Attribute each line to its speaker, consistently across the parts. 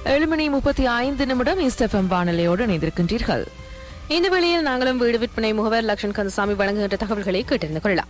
Speaker 1: ஏழு மணி முப்பத்தி ஐந்து நிமிடம் இஸ்டெஃபம் வானொலியோடு இணைந்திருக்கின்றீர்கள் இந்த வேளையில் நாங்களும் வீடு விற்பனை முகவர் லக்ஷன் கந்தசாமி வழங்குகின்ற தகவல்களை கேட்டறிந்து கொள்ளலாம்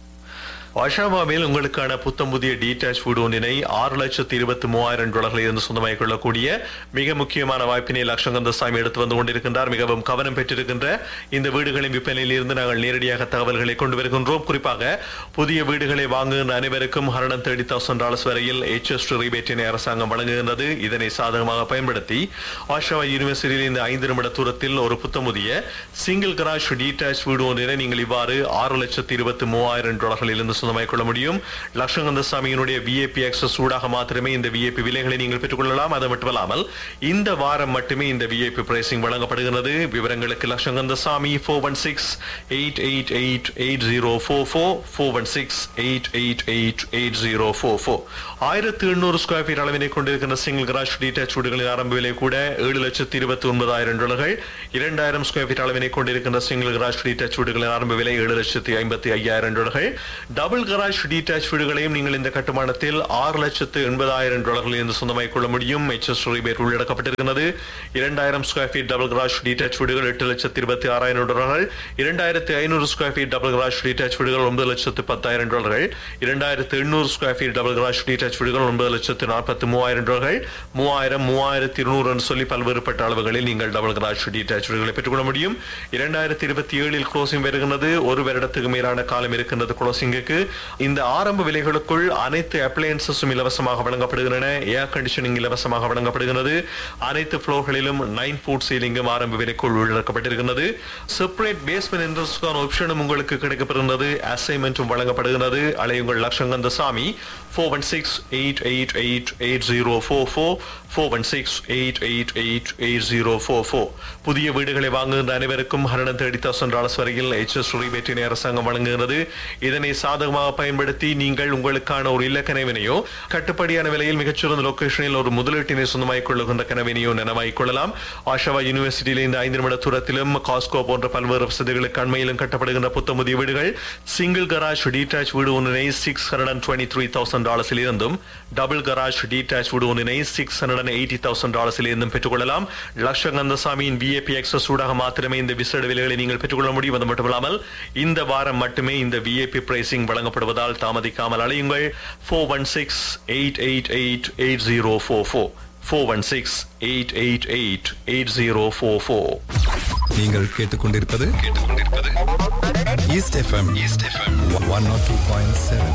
Speaker 2: வாஷாவாவில் உங்களுக்கான புத்தம் புதிய டீடாச் வீடு ஒன்றினை ஆறு லட்சத்தி இருபத்தி மூவாயிரம் டாலர்களில் இருந்து சொந்தமாகிக் கொள்ளக்கூடிய மிக முக்கியமான வாய்ப்பினை லட்சங்கந்தசாமி எடுத்து வந்து கொண்டிருக்கின்றார் மிகவும் கவனம் பெற்றிருக்கின்ற இந்த வீடுகளின் விற்பனையில் இருந்து நாங்கள் நேரடியாக தகவல்களை கொண்டு வருகின்றோம் குறிப்பாக புதிய வீடுகளை வாங்குகின்ற அனைவருக்கும் ஹண்ட்ரட் தேர்ட்டி தௌசண்ட் டாலர்ஸ் வரையில் ஹெச்எஸ் ரிபேட்டினை அரசாங்கம் வழங்குகின்றது இதனை சாதகமாக பயன்படுத்தி ஆஷாவா யூனிவர்சிட்டியில் இந்த ஐந்து நிமிட தூரத்தில் ஒரு புத்தம் புதிய சிங்கிள் கராஜ் டீடாச் வீடு ஒன்றினை நீங்கள் இவ்வாறு ஆறு லட்சத்தி இருபத்தி மூவாயிரம் டாலர்களில் இருந்து சொந்தமாக்கிக் கொள்ள முடியும் லட்சங்கந்த சாமியினுடைய விஏபி ஆக்சஸ் ஊடாக மாத்திரமே இந்த விஏபி விலைகளை நீங்கள் பெற்றுக்கொள்ளலாம் அது மட்டுமல்லாமல் இந்த வாரம் மட்டுமே இந்த விஏபி பிரைசிங் வழங்கப்படுகிறது விவரங்களுக்கு லட்சங்கந்த சாமி four one six eight eight eight eight zero four four four one six eight eight eight eight zero four four ஆயிரத்தி எண்ணூறு ஸ்கொயர் ஃபீட் அளவினை கொண்டிருக்கின்ற சிங்கிள் கிராஷ் டீடாச் வீடுகளின் ஆரம்ப விலை கூட ஏழு லட்சத்தி இருபத்தி ஒன்பதாயிரம் டாலர்கள் இரண்டாயிரம் ஸ்கொயர் ஃபீட் அளவினை கொண்டிருக்கின்ற சிங்கிள் கிராஷ் டீடாச் வீடுகளின் ஆரம்ப விலை ஏழு லட்சத்தி ஐம்பத்தி ஐயாயிரம் டாலர்கள் டபுள் கராஜ் டீடாச் வீடுகளையும் நீங்கள் இந்த கட்டுமானத்தில் ஆறு லட்சத்து எண்பதாயிரம் டாலர்களில் இருந்து சொந்தமாக்கிக் கொள்ள முடியும் எச்எஸ் ரிபேட் உள்ளடக்கப்பட்டிருக்கிறது இரண்டாயிரம் square feet double garage detach வீடுகள் எட்டு லட்சத்து இருபத்தி ஆறாயிரம் டாலர்கள் இரண்டாயிரத்து ஐநூறு square feet double garage detach வீடுகள் ஒன்பது லட்சத்து பத்தாயிரம் டாலர்கள் இரண்டாயிரத்து எண்ணூறு square feet double garage detach வீடுகள் ஒன்பது லட்சத்து நாற்பத்தி மூவாயிரம் டாலர்கள் மூவாயிரம் மூவாயிரத்தி இருநூறு என்று சொல்லி பல்வேறுபட்ட அளவுகளில் நீங்கள் டபுள் கராஜ் டீடாச் வீடுகளை பெற்றுக்கொள்ள முடியும் இரண்டாயிரத்தி இருபத்தி ஏழில் க்ளோசிங் வருகிறது ஒரு வருடத்துக்கு மேலான காலம் இருக்கின்றது க்ளோசிங்குக்கு இந்த ஆரம்ப விலைகளுக்குள் அனைத்து அப்ளையன்சஸும் இலவசமாக வழங்கப்படுகின்றன ஏர் கண்டிஷனிங் இலவசமாக வழங்கப்படுகிறது அனைத்து ஃப்ளோர்களிலும் நைன் ஃபுட் சீலிங்கும் ஆரம்ப விலைக்குள் உள்ளடக்கப்பட்டிருக்கிறது செப்பரேட் பேஸ்மெண்ட் இன்ட்ரெஸ்டுக்கான ஆப்ஷனும் உங்களுக்கு கிடைக்கப்படுகிறது அசைன்மெண்ட்டும் வழங்கப்படுகிறது அலையுங்கள் லட்சங்கந்த சாமி four one six eight eight eight eight zero four four four one six eight eight eight eight zero four four புதிய வீடுகளை வாங்குகின்ற அனைவருக்கும் ஹண்ட்ரட் தேர்ட்டி தௌசண்ட் டாலர்ஸ் வரையில் எச்எஸ் ரிபேட்டினை அரசாங்கம் வழங்குகிறது இதனை சாதகமாக பயன்படுத்தி நீங்கள் உங்களுக்கான ஒரு இல்ல கனவினையோ கட்டுப்படியான விலையில் மிகச்சிறந்த லொகேஷனில் ஒரு முதலீட்டினை சொந்தமாக்கிக் கொள்ளுகின்ற கனவினையோ நனவாக்கிக் கொள்ளலாம் ஆஷாவா யூனிவர்சிட்டியில் இந்த ஐந்து நிமிட தூரத்திலும் காஸ்கோ போன்ற பல்வேறு வசதிகளுக்கு அண்மையிலும் கட்டப்படுகின்ற புத்த புதிய வீடுகள் சிங்கிள் கராஜ் டீடாச் வீடு ஒன்றினை six hundred and twenty three thousand டாலர்ஸில் இருந்தும் டபுள் கராஜ் டீடாச் வீடு ஒன்றினை six hundred and eighty thousand டாலர்ஸில் இருந்தும் பெற்றுக்கொள்ளலாம் லட்சங்கந்தசாமியின் விஏபி எக்ஸஸ் ஊடாக மாத்திரமே இந்த விசேட விலைகளை நீங்கள் பெற்றுக்கொள்ள முடியும் அது மட்டுமல்லாமல் இந்த வாரம் மட்டுமே இந்த விஏபி பிரைசிங் வழங்கப்படுவதால் தாமதிக்காமல் அழையுங்கள் four one six eight eight eight eight zero four four four one six eight eight eight eight zero four four
Speaker 3: நீங்கள் கேட்டுக்கொண்டிருப்பது east FM east FM one nought two point seven